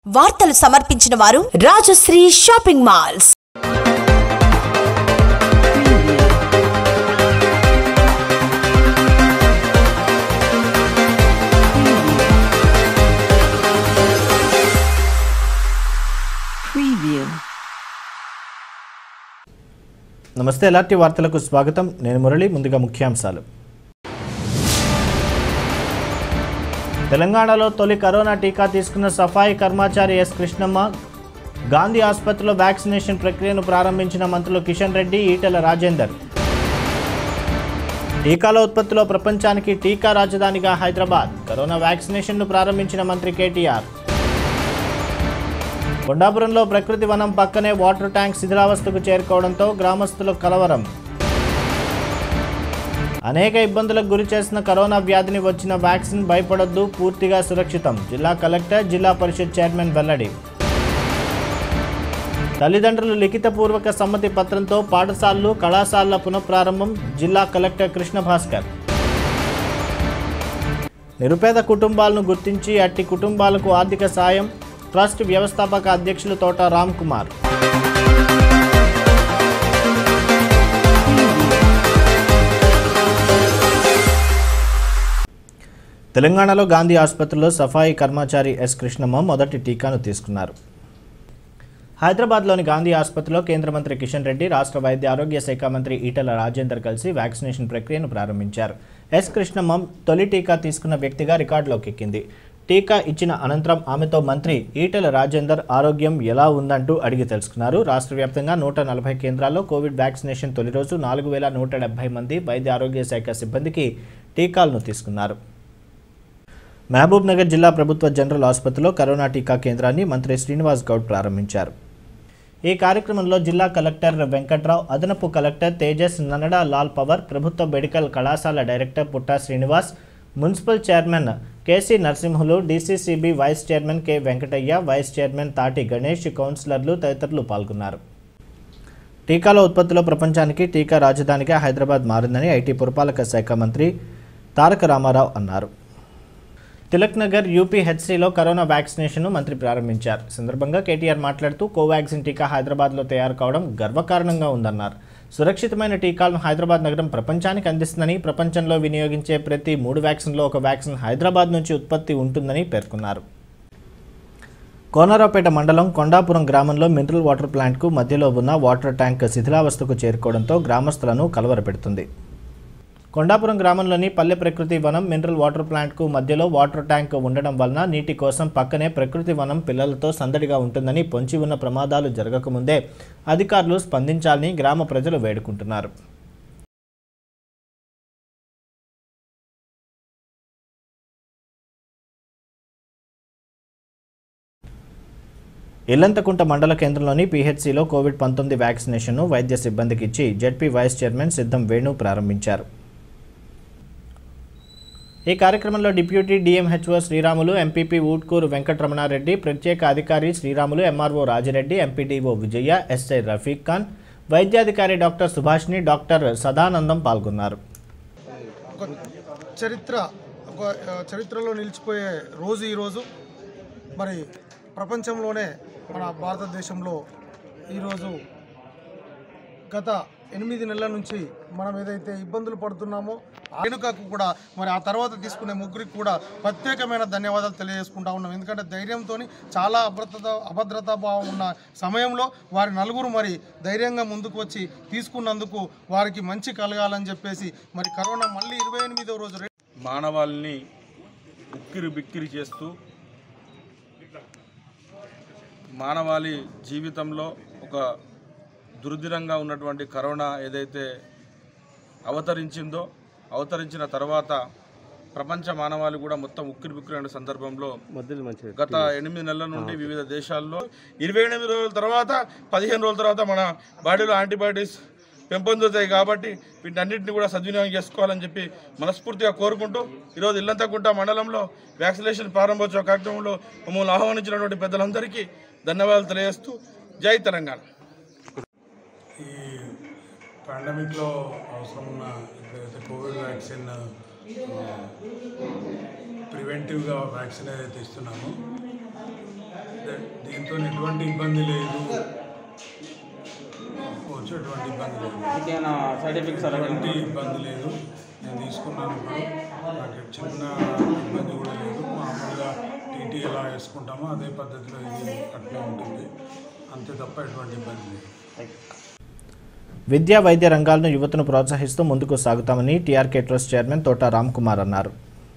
వార్తలు సమర్పించిన వారు రాజశ్రీ షాపింగ్ మాల్స్ Preview. నమస్తే ఎలాంటి వార్తలకు స్వాగతం నేను మురళి ముందుగా ముఖ్యాంశాలు తెలంగాణలో తొలి కరోనా టీకా తీసుకున్న సఫాయి కర్మచారి ఎస్ కృష్ణమ్మ గాంధీ ఆసుపత్రిలో వ్యాక్సినేషన్ ప్రక్రియను ప్రారంభించిన మంత్రులు కిషన్ రెడ్డి ఈటెల రాజేందర్ టీకాల ఉత్పత్తిలో ప్రపంచానికి టీకా రాజధానిగా హైదరాబాద్ కరోనా వ్యాక్సినేషన్ను ప్రారంభించిన మంత్రి కేటీఆర్ కొండాపురంలో ప్రకృతి వనం పక్కనే వాటర్ ట్యాంక్ శిథిలావస్థకు చేరుకోవడంతో గ్రామస్తులు కలవరం అనేక ఇబ్బందులకు గురి చేసిన కరోనా వ్యాధిని వచ్చిన వ్యాక్సిన్ భయపడొద్దు పూర్తిగా సురక్షితం జిల్లా కలెక్టర్ జిల్లా పరిషత్ చైర్మన్ వెల్లడి తల్లిదండ్రులు లిఖితపూర్వక సమ్మతి పత్రంతో పాఠశాలలు కళాశాలల పునఃప్రారంభం జిల్లా కలెక్టర్ కృష్ణ భాస్కర్ నిరుపేద కుటుంబాలను గుర్తించి అట్టి కుటుంబాలకు ఆర్థిక సాయం ట్రస్ట్ వ్యవస్థాపక అధ్యక్షులు తోట రామ్ కుమార్ తెలంగాణలో గాంధీ ఆసుపత్రిలో సఫాయి కర్మచారి ఎస్ కృష్ణమ్మ మొదటి టీకాను తీసుకున్నారు హైదరాబాద్లోని గాంధీ ఆసుపత్రిలో కేంద్ర మంత్రి కిషన్ రెడ్డి రాష్ట్ర వైద్య ఆరోగ్య శాఖ మంత్రి ఈటెల రాజేందర్ కలిసి వ్యాక్సినేషన్ ప్రక్రియను ప్రారంభించారు ఎస్ కృష్ణమ్మ తొలి టీకా తీసుకున్న వ్యక్తిగా రికార్డులోకి ఎక్కింది టీకా ఇచ్చిన అనంతరం ఆమెతో మంత్రి ఈటెల రాజేందర్ ఆరోగ్యం ఎలా ఉందంటూ అడిగి తెలుసుకున్నారు రాష్ట్ర వ్యాప్తంగా నూట నలభై కేంద్రాల్లో కోవిడ్ వ్యాక్సినేషన్ తొలి రోజు నాలుగు వేల నూట డెబ్బై మంది వైద్య ఆరోగ్య శాఖ సిబ్బందికి టీకాలను తీసుకున్నారు మహబూబ్ నగర్ జిల్లా ప్రభుత్వ జనరల్ ఆసుపత్రిలో కరోనా టీకా కేంద్రాన్ని మంత్రి శ్రీనివాస్ గౌడ్ ప్రారంభించారు ఈ కార్యక్రమంలో జిల్లా కలెక్టర్ వెంకట్రావు అదనపు కలెక్టర్ తేజస్ నన్నడ లాల్ పవర్ ప్రభుత్వ మెడికల్ కళాశాల director Putta Srinivas municipal chairman KC Narasimhulu DCCB vice chairman K Venkataiah vice chairman Tati Ganesh కౌన్సిలర్లు తదితరులు పాల్గొన్నారు టీకాల ఉత్పత్తిలో ప్రపంచానికి టీకా రాజధానిగా హైదరాబాద్ మారిందని ఐటీ పురపాలక శాఖ మంత్రి తారక రామారావు అన్నారు తిలక్ నగర్ యూపీహెచ్సిలో కరోనా వ్యాక్సినేషన్ను మంత్రి ప్రారంభించారు ఈ సందర్భంగా కేటీఆర్ మాట్లాడుతూ కోవాక్సిన్ టీకా హైదరాబాద్లో తయారు కావడం గర్వకారణంగా ఉందన్నారు సురక్షితమైన టీకాలను హైదరాబాద్ నగరం ప్రపంచానికి అందిస్తుందని ప్రపంచంలో వినియోగించే ప్రతి మూడు వ్యాక్సిన్లో ఒక వ్యాక్సిన్ హైదరాబాద్ నుంచి ఉత్పత్తి ఉంటుందని పేర్కొన్నారు కోనరావుపేట మండలం కొండాపురం గ్రామంలో మినరల్ వాటర్ ప్లాంట్కు మధ్యలో ఉన్న వాటర్ ట్యాంక్ శిథిలావస్థకు చేరుకోవడంతో గ్రామస్తులను కలవరపెడుతుంది కొండాపురం గ్రామంలోని పల్లె ప్రకృతి వనం మినరల్ వాటర్ ప్లాంట్కు మధ్యలో వాటర్ ట్యాంక్ ఉండడం వలన నీటి కోసం పక్కనే ప్రకృతి వనం పిల్లలతో సందడిగా ఉంటుందని పొంచి ఉన్న ప్రమాదాలు జరగకముందే అధికారులు స్పందించాలని గ్రామ ప్రజలు వేడుకుంటున్నారు ఇల్లంతకుంట మండల కేంద్రంలోని పీహెచ్సిలో కోవిడ్ పంతొమ్మిది వ్యాక్సినేషన్ను వైద్య సిబ్బందికి ఇచ్చి జెడ్పీ వైస్ చైర్మన్ సిద్ధం వేణు ప్రారంభించారు ఈ కార్యక్రమంలో deputy DMHO Sriramulu MPP Utkur Venkataramanareddy ప్రత్యేక అధికారి Sriramulu MRO Rajireddy MPDO Vijaya SI Rafiq Khan doctor డాక్టర్ సుభాష్ని డాక్టర్ సదానందం పాల్గొన్నారు ఒక చరిత్ర ఒక ఆ, చరిత్రలో నిలిచిపోయే రోజు ఈరోజు మరి ప్రపంచంలోనే మన భారతదేశంలో ఈరోజు గత ఎనిమిది నెలల నుంచి మనం ఏదైతే ఇబ్బందులు పడుతున్నామో ఆ వెనుకకు కూడా మరి ఆ తర్వాత తీసుకునే ముగ్గురికి కూడా ప్రత్యేకమైన ధన్యవాదాలు తెలియజేసుకుంటా ఉన్నాం ఎందుకంటే ధైర్యంతో చాలా అభద్రత అభద్రతా భావం ఉన్న సమయంలో వారి నలుగురు మరి ధైర్యంగా ముందుకు వచ్చి తీసుకున్నందుకు వారికి మంచి కలగాలని చెప్పేసి మరి కరోనా మళ్ళీ ఇరవై ఎనిమిదో రోజు రే- మానవాళిని ఉక్కిరి బిక్కిరి చేస్తూ మానవాళి జీవితంలో ఒక దుర్దినంగా ఉన్నటువంటి కరోనా ఏదైతే అవతరించిందో అవతరించిన తర్వాత ప్రపంచ మానవాళి కూడా మొత్తం ఉక్కిరి బిక్కిరి అయిన సందర్భంలో గత ఎనిమిది నెలల నుండి వివిధ దేశాల్లో ఇరవై ఎనిమిది రోజుల తర్వాత పదిహేను రోజుల తర్వాత మన బాడీలో యాంటీబయాటిక్స్ పెంపొందుతాయి కాబట్టి వీటన్నిటిని కూడా సద్వినియోగం చేసుకోవాలని చెప్పి మనస్ఫూర్తిగా కోరుకుంటూ ఈరోజు ఇల్లంతకుంట మండలంలో వ్యాక్సినేషన్ ప్రారంభోత్సవ కార్యక్రమంలో మమ్మల్ని ఆహ్వానించినటువంటి పెద్దలందరికీ ధన్యవాదాలు తెలియజేస్తూ జై తెలంగాణ ఈ పాండమిక్లో అవసరం ఉన్న ఏదైతే కోవిడ్ వ్యాక్సిన్ ప్రివెంటివ్గా వ్యాక్సిన్ ఏదైతే ఇస్తున్నామో వాటితో ఎటువంటి ఇబ్బంది లేదు వచ్చి ఎటువంటి ఇబ్బంది లేదు ఇంకేమైనా సైడ్ ఎఫెక్ట్స్ అలాగే ఎటువంటి ఇబ్బంది లేదు నేను తీసుకున్నాను ఇప్పుడు నాకు చిన్న ఇబ్బంది కూడా లేదు మామూలుగా టీటీ ఎలా వేసుకుంటామో అదే పద్ధతిలో ఇది అట్లే ఉంటుంది అంతే తప్ప ఎటువంటి ఇబ్బంది లేదు విద్యా వైద్య రంగాలను యువతను ప్రోత్సహిస్తూ ముందుకు సాగుతామని టీఆర్కే ట్రస్ట్ చైర్మన్ తోట రామ్ కుమార్ అన్నారు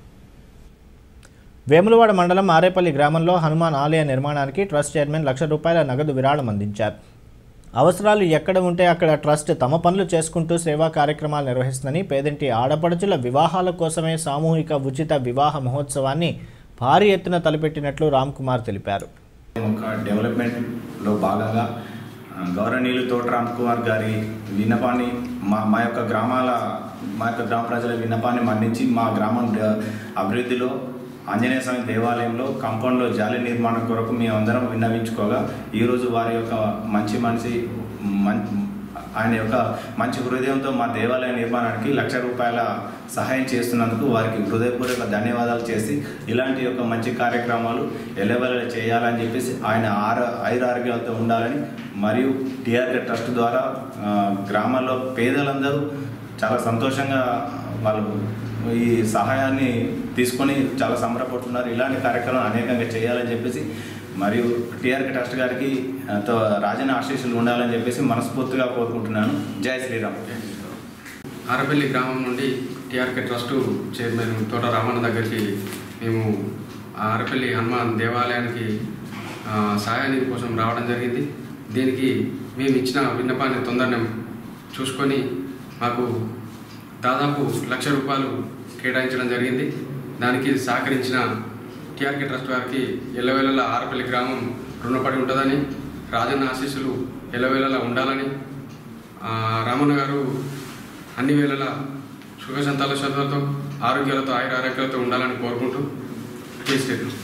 వేములవాడ మండలం ఆరేపల్లి గ్రామంలో హనుమాన్ ఆలయ నిర్మాణానికి ట్రస్ట్ చైర్మన్ లక్ష రూపాయల నగదు విరాళం అందించారు అవసరాలు ఎక్కడ ఉంటే అక్కడ ట్రస్ట్ తమ పనులు చేసుకుంటూ సేవా కార్యక్రమాలు నిర్వహిస్తుందని పేదింటి ఆడపడుచుల వివాహాల కోసమే సామూహిక ఉచిత వివాహ మహోత్సవాన్ని భారీ ఎత్తున తలపెట్టినట్లు రామ్ కుమార్ తెలిపారు ఒక డెవలప్మెంట్లో భాగంగా ఆ, గౌరవనీయులు తోట రామ్ కుమార్ గారి విన్నపాన్ని మా మా యొక్క గ్రామాల మా యొక్క గ్రామ ప్రజల విన్నపాన్ని మన్నించి మా గ్రామం డ- అభివృద్ధిలో ఆంజనేయ స్వామి దేవాలయంలో కాంపౌండ్లో జాలి నిర్మాణం కొరకు మేమందరం విన్నవించుకోగా ఈరోజు వారి యొక్క మంచి మనిషి మం ఆయన యొక్క మంచి హృదయంతో మా దేవాలయ నిర్మాణానికి లక్ష రూపాయల సహాయం చేస్తున్నందుకు వారికి హృదయపూర్వక ధన్యవాదాలు చేసి ఇలాంటి యొక్క మంచి కార్యక్రమాలు ఎల్లవెల్ల చేయాలని చెప్పేసి ఆయన ఆర ఐరారోగ్యాలతో ఉండాలని మరియు టీఆర్కే ట్రస్ట్ ద్వారా ఆ, గ్రామాల్లో పేదలందరూ చాలా సంతోషంగా వాళ్ళు ఈ సహాయాన్ని తీసుకొని చాలా సంబరపడుతున్నారు ఇలాంటి కార్యక్రమాలు అనేకంగా చేయాలని చెప్పేసి మరియు టీఆర్కే ట్రస్ట్ గారికి ఆ, తో రాజన్న ఆశీస్సులు ఉండాలని చెప్పేసి మనస్ఫూర్తిగా కోరుకుంటున్నాను జై శ్రీరామ్ ఆరపల్లి గ్రామం నుండి టీఆర్కే ట్రస్టు చైర్మన్ తోట రామన్న దగ్గరికి మేము ఆరపల్లి హనుమాన్ దేవాలయానికి ఆ, సహాయానిధి కోసం రావడం జరిగింది దీనికి మేము ఇచ్చిన విన్నపాన్ని తొందరనే చూసుకొని మాకు దాదాపు లక్ష రూపాయలు కేటాయించడం జరిగింది దానికి సహకరించిన టీఆర్కే ట్రస్ట్ వారికి ఎల్లవేళలా ఆరపల్లి గ్రామం రుణపడి ఉంటుందని రాజన్న ఆశీస్సులు ఎల్లవేళలా ఉండాలని ఆ, రామన్న గారు అన్ని వేళలా సుఖ సంతాలతో ఆరోగ్యాలతో ఆయుర ఆరోగ్యాలతో ఉండాలని కోరుకుంటూ తీసుకెళ్ళి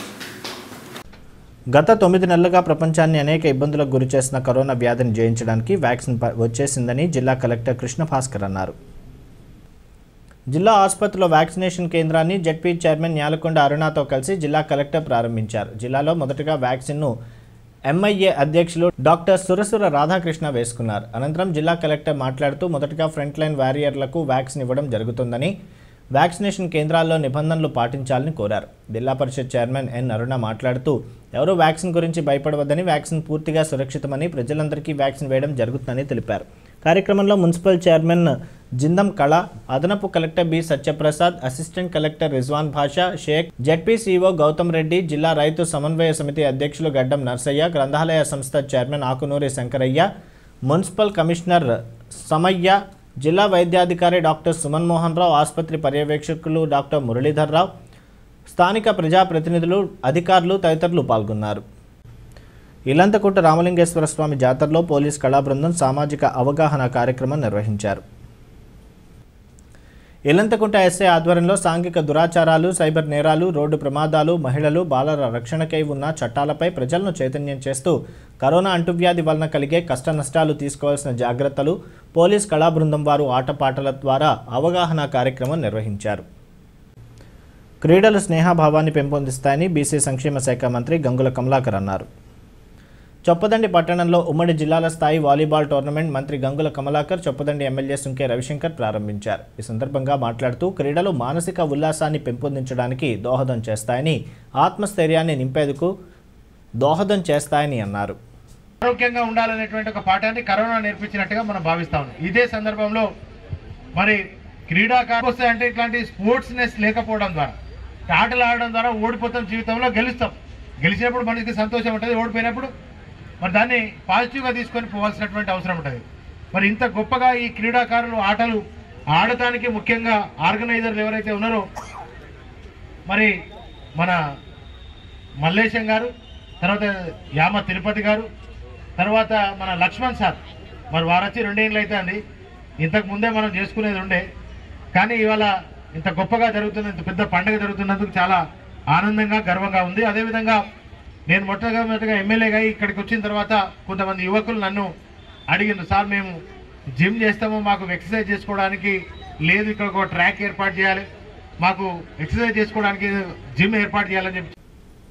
గత తొమ్మిది నెలలుగా ప్రపంచాన్ని అనేక ఇబ్బందులకు గురి చేసిన కరోనా వ్యాధిని జయించడానికి వ్యాక్సిన్ ప- వచ్చేసిందని జిల్లా కలెక్టర్ కృష్ణ భాస్కర్ అన్నారు జిల్లా ఆసుపత్రిలో వ్యాక్సినేషన్ కేంద్రాన్ని జడ్పీ చైర్మన్ న్యాలకొండ అరుణాతో కలిసి జిల్లా కలెక్టర్ ప్రారంభించారు జిల్లాలో మొదటగా వ్యాక్సిన్ను ఎంఐఏ అధ్యక్షులు డాక్టర్ సురసుర రాధాకృష్ణ వేసుకున్నారు అనంతరం జిల్లా కలెక్టర్ మాట్లాడుతూ మొదటగా ఫ్రంట్ లైన్ వారియర్లకు వ్యాక్సిన్ ఇవ్వడం జరుగుతుందని వ్యాక్సినేషన్ కేంద్రాల్లో నిబంధనలు పాటించాలని కోరారు జిల్లా పరిషత్ చైర్మన్ ఎన్ అరుణ మాట్లాడుతూ ఎవరూ వ్యాక్సిన్ గురించి భయపడవద్దని వ్యాక్సిన్ పూర్తిగా సురక్షితమని ప్రజలందరికీ వ్యాక్సిన్ వేయడం జరుగుతుందని తెలిపారు కార్యక్రమంలో మున్సిపల్ చైర్మన్ జిందం కళ అదనపు collector B Satyaprasad assistant collector Rizwan Basha Sheikh ZP CO Gautam Reddy జిల్లా రైతు సమన్వయ సమితి అధ్యక్షులు గడ్డం నర్సయ్య గ్రంథాలయ సంస్థ chairman Akunuri Shankaraiah municipal commissioner Samaiah జిల్లా వైద్యాధికారి డాక్టర్ సుమన్ మోహన్ రావు ఆసుపత్రి పర్యవేక్షకులు డాక్టర్ మురళీధర్ రావు స్థానిక ప్రజాప్రతినిధులు అధికారులు తదితరులు పాల్గొన్నారు ఇలంతకుంట రామలింగేశ్వర స్వామి జాతరలో పోలీస్ కళాబృందం సామాజిక అవగాహన కార్యక్రమం నిర్వహించారు ఇలంతకుంట ఎస్ఐ ఆధ్వర్యంలో సాంఘిక దురాచారాలు సైబర్ నేరాలు రోడ్డు ప్రమాదాలు మహిళలు బాలల రక్షణకై ఉన్న చట్టాలపై ప్రజలను చైతన్యం చేస్తూ కరోనా అంటువ్యాధి వలన కలిగే కష్ట నష్టాలు తీసుకోవాల్సిన జాగ్రత్తలు పోలీస్ కళాబృందం వారు ఆటపాటల ద్వారా అవగాహన కార్యక్రమం నిర్వహించారు క్రీడలు స్నేహభావాన్ని పెంపొందిస్తాయని బీసీ సంక్షేమ శాఖ మంత్రి గంగుల కమలాకర్ అన్నారు చొప్పదండి పట్టణంలో ఉమ్మడి జిల్లాల స్థాయి వాలీబాల్ టోర్నమెంట్ మంత్రి గంగుల కమలాకర్ చొప్పదండి ఎమ్మెల్యే సుంకే రవిశంకర్ ప్రారంభించారు ఈ సందర్భంగా మాట్లాడుతూ క్రీడలు మానసిక ఉల్లాసాన్ని పెంపొందించడానికి దోహదం చేస్తాయని ఆత్మస్థైర్యాన్ని నింపేందుకు దోహదం చేస్తాయని అన్నారు ఆరోగ్యంగా ఉండాలనేటువంటి ఒక పాఠాన్ని కరోనా నేర్పించినట్టుగా మనం భావిస్తా ఉన్నాం ఇదే సందర్భంలో మరి క్రీడాకారులు వస్తాయంటే ఇట్లాంటి స్పోర్ట్స్నెస్ లేకపోవడం ద్వారా ఆటలు ఆడడం ద్వారా ఓడిపోతాం జీవితంలో గెలుస్తాం గెలిచినప్పుడు మనకి సంతోషం ఉంటుంది ఓడిపోయినప్పుడు మరి దాన్ని పాజిటివ్గా తీసుకొని పోవాల్సినటువంటి అవసరం ఉంటుంది మరి ఇంత గొప్పగా ఈ క్రీడాకారులు ఆటలు ఆడటానికి ముఖ్యంగా ఆర్గనైజర్లు ఎవరైతే ఉన్నారో మరి మన మల్లేశం గారు తర్వాత యామ తిరుపతి గారు తర్వాత మన లక్ష్మణ్ సార్ మరి వారు వచ్చి రెండేళ్ళు అవుతుంది ఇంతకు ముందే మనం చేసుకునేది ఉండే కానీ ఇవాళ ఇంత గొప్పగా జరుగుతున్న ఇంత పెద్ద పండుగ జరుగుతున్నందుకు చాలా ఆనందంగా గర్వంగా ఉంది అదేవిధంగా నేను మొట్టమొదటిగా ఎమ్మెల్యేగా ఇక్కడికి వచ్చిన తర్వాత కొంతమంది యువకులు నన్ను అడిగిండ్రు సార్ మేము జిమ్ చేస్తాము మాకు ఎక్సర్సైజ్ చేసుకోవడానికి లేదు ఇక్కడ ఒక ట్రాక్ ఏర్పాటు చేయాలి మాకు ఎక్సర్సైజ్ చేసుకోవడానికి జిమ్ ఏర్పాటు చేయాలని చెప్పి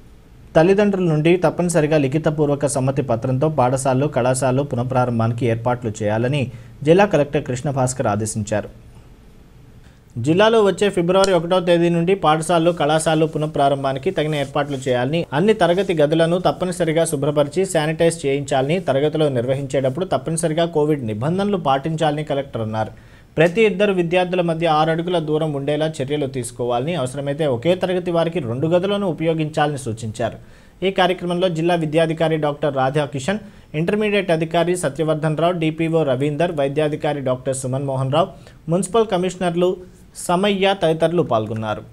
తల్లిదండ్రుల నుండి తప్పనిసరిగా లిఖితపూర్వక సమ్మతి పత్రంతో పాఠశాలలు కళాశాలలు పునఃప్రారంభానికి ఏర్పాట్లు చేయాలని జిల్లా కలెక్టర్ కృష్ణ భాస్కర్ ఆదేశించారు జిల్లాలో వచ్చే ఫిబ్రవరి ఒకటో తేదీ నుండి పాఠశాలలు కళాశాలలు పునఃప్రారంభానికి తగిన ఏర్పాట్లు చేయాలని అన్ని తరగతి గదులను తప్పనిసరిగా శుభ్రపరిచి శానిటైజ్ చేయించాలని తరగతిలో నిర్వహించేటప్పుడు తప్పనిసరిగా కోవిడ్ నిబంధనలు పాటించాలని కలెక్టర్ అన్నారు ప్రతి ఇద్దరు విద్యార్థుల మధ్య ఆరు అడుగుల దూరం ఉండేలా చర్యలు తీసుకోవాలని అవసరమైతే ఒకే తరగతి వారికి రెండు గదులను ఉపయోగించాలని సూచించారు ఈ కార్యక్రమంలో జిల్లా విద్యాధికారి డాక్టర్ రాధాకిషన్ ఇంటర్మీడియట్ అధికారి సత్యవర్ధన్ రావు డిపిఓ రవీందర్ వైద్యాధికారి డాక్టర్ సుమన్ మోహన్ రావు మున్సిపల్ కమిషనర్లు సమయ్య తదితరులు పాల్గొన్నారు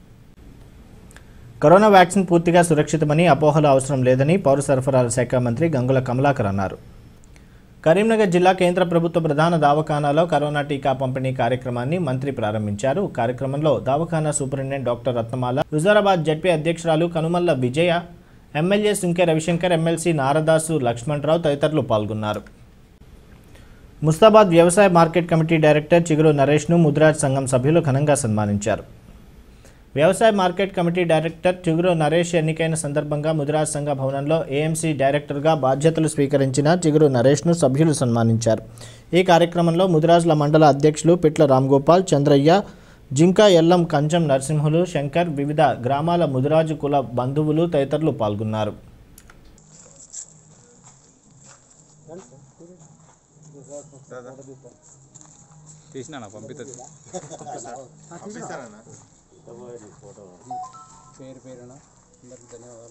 కరోనా వ్యాక్సిన్ పూర్తిగా సురక్షితమని అపోహలు అవసరం లేదని పౌర సరఫరాల శాఖ మంత్రి గంగుల కమలాకర్ అన్నారు కరీంనగర్ జిల్లా కేంద్ర ప్రభుత్వ ప్రధాన దవాఖానాలో కరోనా టీకా పంపిణీ కార్యక్రమాన్ని మంత్రి ప్రారంభించారు కార్యక్రమంలో దవాఖానా superintendent doctor Ratnamala Huzurabad ZP అధ్యక్షురాలు కనుమల్ల విజయ ఎమ్మెల్యే సుంకె రవిశంకర్ ఎమ్మెల్సీ నారదాసు లక్ష్మణరావు తదితరులు పాల్గొన్నారు ముస్తాబాద్ వ్యవసాయ మార్కెట్ కమిటీ డైరెక్టర్ చిగురు నరేష్ను ముద్రాజ్ సంఘం సభ్యులు ఘనంగా సన్మానించారు వ్యవసాయ మార్కెట్ కమిటీ డైరెక్టర్ చిగురు నరేష్ ఎన్నికైన సందర్భంగా ముదిరాజ్ సంఘ భవనంలో ఏఎంసీ డైరెక్టర్గా బాధ్యతలు స్వీకరించిన చిగురు నరేష్ను సభ్యులు సన్మానించారు ఈ కార్యక్రమంలో ముదిరాజుల మండల అధ్యక్షులు పిట్ల రామ్గోపాల్ చంద్రయ్య జింకా ఎల్లం కంచం నరసింహులు శంకర్ వివిధ గ్రామాల ముదిరాజు కుల బంధువులు తదితరులు పాల్గొన్నారు తీసినా పంపిస్తుంది పేరు పేరున అందరికీ ధన్యవాదాలు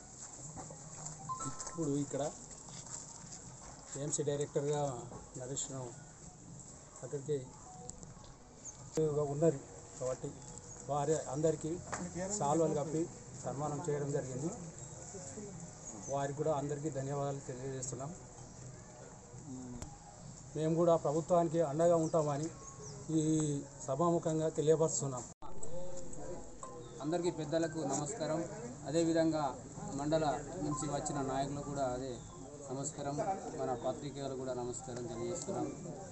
ఇప్పుడు ఇక్కడ ఏఎంసీ డైరెక్టర్గా నరేష్ అక్కడికి ఉన్నారు కాబట్టి వారి అందరికీ సాల్వలు కప్పి సన్మానం చేయడం జరిగింది వారికి కూడా అందరికీ ధన్యవాదాలు తెలియజేస్తున్నాం మేము కూడా ప్రభుత్వానికి అండగా ఉంటామని ఈ సభాముఖంగా తెలియపరుస్తున్నాం అందరికీ పెద్దలకు నమస్కారం అదేవిధంగా మండల నుంచి వచ్చిన నాయకులు కూడా అదే నమస్కారం మన పత్రికలు కూడా నమస్కారం తెలియజేస్తున్నాం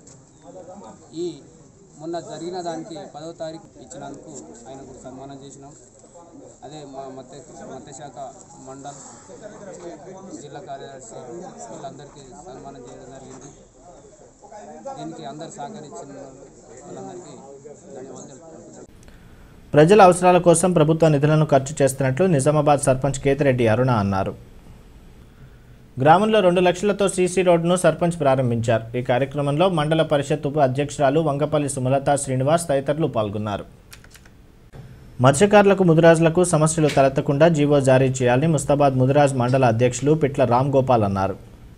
ఈ మొన్న జరిగిన దానికి పదవ తారీఖు ఇచ్చినందుకు ఆయన కూడా సన్మానం చేసినాం అదే మా మత్స్య మత్స్యశాఖ మండల్ జిల్లా కార్యదర్శి వీళ్ళందరికీ సన్మానం చేయడం జరిగింది దీనికి అందరు సహకరించిన వాళ్ళందరికీ ధన్యవాదాలు తెలుపుకుంటున్నాను ప్రజల అవసరాల కోసం ప్రభుత్వ నిధులను ఖర్చు చేస్తున్నట్లు నిజామాబాద్ సర్పంచ్ కేతిరెడ్డి అరుణ అన్నారు గ్రామంలో రెండు లక్షలతో సీసీ రోడ్డును సర్పంచ్ ప్రారంభించారు ఈ కార్యక్రమంలో మండల పరిషత్ ఉప అధ్యక్షురాలు వంగపల్లి సుమలత శ్రీనివాస్ తదితరులు పాల్గొన్నారు మత్స్యకారులకు ముదిరాజులకు సమస్యలు తలెత్తకుండా జీవో జారీ చేయాలని ముస్తాబాద్ ముదిరాజ్ మండల అధ్యక్షులు పిట్ల రామ్ గోపాల్ అన్నారు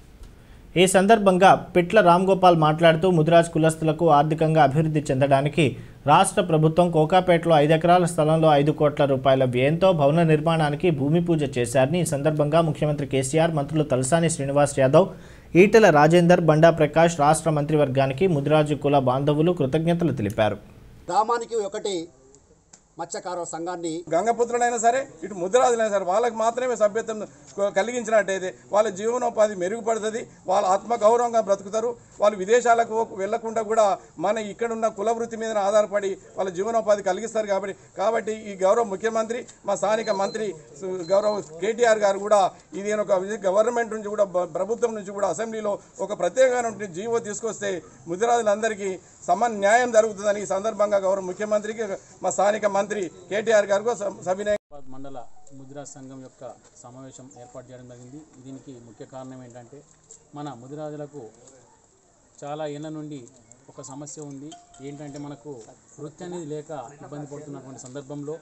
ఈ సందర్భంగా పిట్ల రామ్ గోపాల్ మాట్లాడుతూ ముదిరాజ్ కులస్తులకు ఆర్థికంగా అభివృద్ధి చెందడానికి రాష్ట్ర ప్రభుత్వం కోకాపేటలో ఐదు ఎకరాల స్థలంలో ఐదు కోట్ల రూపాయల వ్యయంతో భవన నిర్మాణానికి భూమి పూజ చేశారని ఈ సందర్భంగా ముఖ్యమంత్రి కేసీఆర్ మంత్రులు తలసాని శ్రీనివాస్ యాదవ్ ఈటెల రాజేందర్ బండా ప్రకాష్ రాష్ట్ర మంత్రివర్గానికి ముదిరాజు కుల బాంధవులు కృతజ్ఞతలు తెలిపారు గ్రామానికి ఒకటి మత్స్యకార సంఘాన్ని గంగపుత్రులైనా సరే ఇటు ముద్రాజులైనా సరే వాళ్ళకి మాత్రమే సభ్యత్వం కలిగించినట్టయితే వాళ్ళ జీవనోపాధి మెరుగుపడుతుంది వాళ్ళ ఆత్మగౌరవంగా బ్రతుకుతారు వాళ్ళు విదేశాలకు వెళ్లకుండా కూడా మన ఇక్కడ ఉన్న కుల వృత్తి మీద ఆధారపడి వాళ్ళ జీవనోపాధి కలిగిస్తారు కాబట్టి కాబట్టి ఈ గౌరవ ముఖ్యమంత్రి మా స్థానిక మంత్రి సు- గౌరవ కేటీఆర్ గారు కూడా ఇది ఒక గవర్నమెంట్ నుంచి కూడా బ- ప్రభుత్వం నుంచి కూడా అసెంబ్లీలో ఒక ప్రత్యేకమైన జీవో తీసుకొస్తే ముదిరాజులందరికీ సమాన న్యాయం జరుగుతుందని ఈ సందర్భంగా గౌరవ ముఖ్యమంత్రికి మా స్థానిక మంత్రి కేటీఆర్ గారికి స- సవినయ మండల ముదిరాజ్ సంఘం యొక్క సమావేశం ఏర్పాటు చేయడం జరిగింది దీనికి ముఖ్య కారణం ఏంటంటే మన ముదిరాజులకు చాలా ఏళ్ళ నుండి ఒక సమస్య ఉంది ఏంటంటే మనకు వృత్తి అనేది లేక ఇబ్బంది పడుతున్నటువంటి సందర్భంలో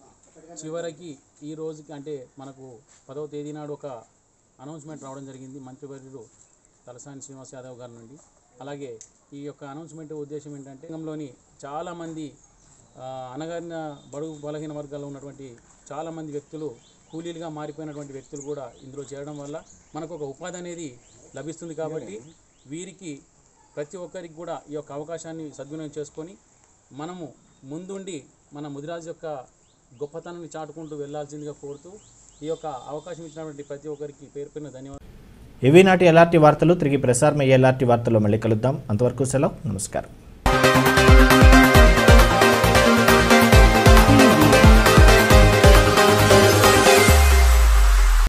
చివరికి ఈ రోజుకి అంటే మనకు పదవ తేదీ నాడు ఒక అనౌన్స్మెంట్ రావడం జరిగింది మంత్రివర్యులు తలసాని శ్రీనివాస్ యాదవ్ గారి నుండి అలాగే ఈ యొక్క అనౌన్స్మెంట్ ఉద్దేశం ఏంటంటే రంగంలోని చాలామంది ఆ, అనగారిన బడుగు బలహీన వర్గాల్లో ఉన్నటువంటి చాలామంది వ్యక్తులు కూలీలుగా మారిపోయినటువంటి వ్యక్తులు కూడా ఇందులో చేరడం వల్ల మనకు ఒక ఉపాధి అనేది లభిస్తుంది కాబట్టి వీరికి ప్రతి ఒక్కరికి కూడా ఈ యొక్క అవకాశాన్ని సద్వినియోగం చేసుకొని మనము ముందుండి మన ముదిరాజు యొక్క గొప్పతనాన్ని చాటుకుంటూ వెళ్ళాల్సిందిగా కోరుతూ ఈ యొక్క అవకాశం ఇచ్చినటువంటి ప్రతి ఒక్కరికి పేరు పేరున ధన్యవాదాలు ఇవి నాటి ఎలాంటి వార్తలు తిరిగి ప్రసారం అయ్యే ఎలాంటి వార్తల్లో మళ్ళీ కలుద్దాం అంతవరకు సెలవు నమస్కారం